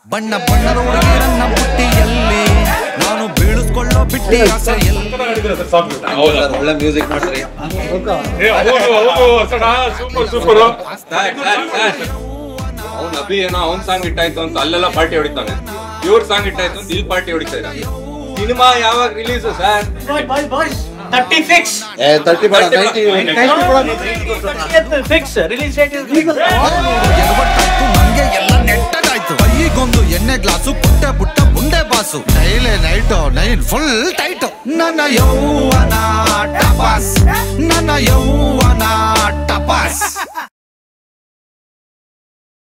ಬಣ್ಣ ಬಣ್ಣದ ಹುಡುಗಿರನ್ನ ಬುಟ್ಟಿಯಲ್ಲಿ ನಾನು ಬೀಳಿಸ್ಕೊಳ್ಳೋ ಬಿಟ್ಟಿ ಆಸೆಯಲ್ಲಿ ಒಳ್ಳೆ ಮ್ಯೂಸಿಕ್ ಮಾಡ್ರಿ ಸೂಪರ್ ಸೂಪರ್ ಅವ್ನ್ ಅಭಿ ಏನೋ ಅವ್ನ್ ಸಾಂಗ್ ಇಟ್ಟಾಯ್ತು ಅಂತ ಅಲ್ಲೆಲ್ಲ ಪಾರ್ಟಿ ಹೊಡಿತಾನೆ ಇವ್ರ ಸಾಂಗ್ ಇಟ್ಟಾಯ್ತು ಅಂತ ಇಲ್ಲಿ ಪಾರ್ಟಿ ಹೊಡಿತಾ ಇದ್ದಾನೆ ಸಿನಿಮಾ ಯಾವಾಗ ರಿಲೀಸ್ ಸರ್ ತರ್ಟಿ ಫಿಕ್ಸ್ ಏ ತರ್ಟಿ ಬೇಡ ninety fix release date is ಎಡವಟ್ಟಾಯ್ತು ನಂಗೆ ಎಲ್ಲ ನೆಟ್ಟಗಾಯ್ತು ಕೈಗೊಂದು ಎಣ್ಣೆ ಗ್ಲಾಸು ಪುಟ್ಟೆ ಪುಟ್ಟ ಬುಂಡೆ boss daily night nine full tight ನನ್ನ ಯೌವನ ಟಪಾಸ್ ನನ್ನ ಯೌವನ ಟಪಾಸ್